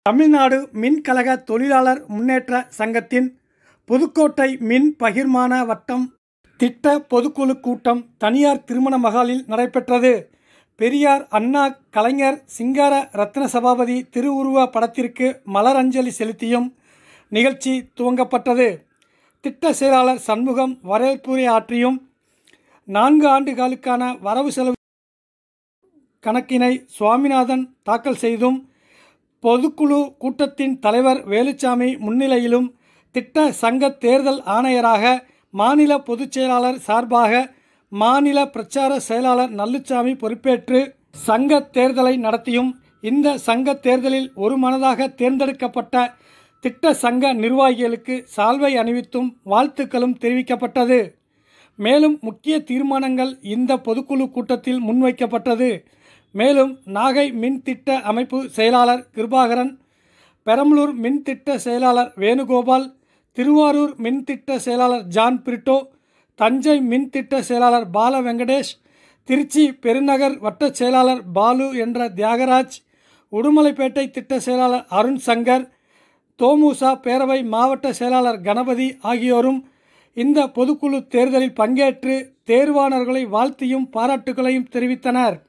தமிழ்நாடு மின்கழக தொழிலாளர் முன்னேற்ற சங்கத்தின் புதுக்கோட்டை மின் பகிர்மான வட்டம் திட்ட பொதுக்குழு கூட்டம் தனியார் திருமண மகாலில் நடைபெற்றது பெரியார் அண்ணா கலைஞர் சிங்கார ரத்ன சபாபதி திருவுருவ படத்திற்கு மலரஞ்சலி செலுத்தியும் நிகழ்ச்சி துவங்கப்பட்டது திட்ட செயலாளர் சண்முகம் வரவேற்புரை ஆற்றியும் நான்கு ஆண்டுகளுக்கான வரவு செலவு கணக்கினை சுவாமிநாதன் தாக்கல் செய்தும் பொதுக்குழு கூட்டத்தின் தலைவர் வேலுச்சாமி முன்னிலையிலும் திட்ட சங்க தேர்தல் ஆணையராக மாநில பொதுச் செயலாளர் சார்பாக மாநில பிரச்சார செயலாளர் நல்லுச்சாமி பொறுப்பேற்று சங்க தேர்தலை நடத்தியும் இந்த சங்க தேர்தலில் ஒரு மனதாக தேர்ந்தெடுக்கப்பட்ட திட்ட சங்க நிர்வாகிகளுக்கு சால்வை அணிவித்தும் வாழ்த்துக்களும் தெரிவிக்கப்பட்டது மேலும் முக்கிய தீர்மானங்கள் இந்த பொதுக்குழு கூட்டத்தில் முன்வைக்கப்பட்டது மேலும் நாகை மின் திட்ட அமைப்பு செயலாளர் கிருபாகரன் பெரம்பலூர் மின் திட்ட செயலாளர் வேணுகோபால் திருவாரூர் மின் திட்ட செயலாளர் ஜான் பிரிட்டோ தஞ்சை மின் திட்ட செயலாளர் பால வெங்கடேஷ் திருச்சி பெருநகர் வட்ட செயலாளர் பாலு என்ற தியாகராஜ் உடுமலைப்பேட்டை திட்ட செயலாளர் அருண் சங்கர் தோமுசா பேரவை மாவட்ட செயலாளர் கணபதி ஆகியோரும் இந்த பொதுக்குழு தேர்தலில் பங்கேற்று தேர்வாளர்களை வாழ்த்தியும் பாராட்டுகளையும் தெரிவித்தனர்